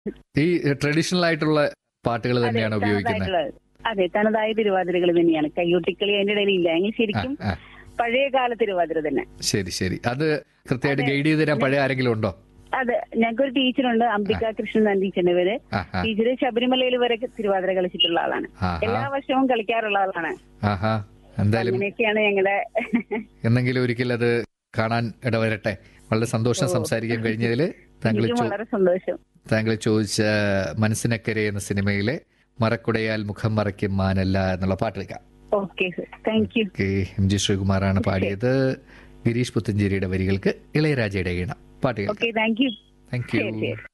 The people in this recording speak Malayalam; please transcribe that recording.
ഈ ട്രഡീഷണൽ ആയിട്ടുള്ള പാട്ടുകൾ അതെ, തന്നെയാണ് ഉപയോഗിക്കുന്നത് തനതായിട്ടുള്ളത്. അതെ തനതായ തിരുവാതിരകൾ തന്നെയാണ് കയ്യൊട്ടിക്കളി അതിന്റെ ഇടയിൽ ഇല്ല എങ്കിൽ ആ, ശരിക്കും ആ, പഴയ കാല തിരുവാതിര തന്നെ ശരി ശരി അത് കൃത്യമായിട്ട് അതെ. ഗൈഡ് ചെയ്ത് തരാൻ പഴയ ആരെങ്കിലും ഉണ്ടോ അതെ ഞങ്ങൾക്കൊരു ടീച്ചറുണ്ട് അംബിക കൃഷ്ണൻ നന്ദി ടീച്ചറിന്റെ പേര് ആ, ആ, ടീച്ചർ ശബരിമലയിൽ വരെ തിരുവാതിര കളിച്ചിട്ടുള്ള ആളാണ് ആഹാ. എല്ലാ വർഷവും കളിക്കാറുള്ള ആളാണ് ആഹാ എന്തായാലും അങ്ങനെയൊക്കെയാണ് ഞങ്ങളുടെ എന്നെങ്കിലും ഒരിക്കൽ അത് കാണാൻ ഇടവരട്ടെ വളരെ സന്തോഷം ഓ. സംസാരിക്കാൻ കഴിഞ്ഞതിൽ താങ്കൾ എനിക്കും ചോ- വളരെ സന്തോഷം താങ്കൾ ചോദിച്ച മനസ്സിനക്കരെ എന്ന സിനിമയിലെ മറക്കുടയാൽ മുഖം മറയ്ക്കും മാനല്ല എന്നുള്ള പാട്ട് കേൾക്കാം okay sir thank you K M G ശ്രീകുമാറാണ് പാടിയത് ഗിരീഷ് പുത്തഞ്ചേരിയുടെ വരികൾക്ക് ഇളയരാജയുടെ ഈണം പാട്ട് കേൾക്കാം ഓക്കെ താങ്ക് യു താങ്ക് ശരി യു ശരി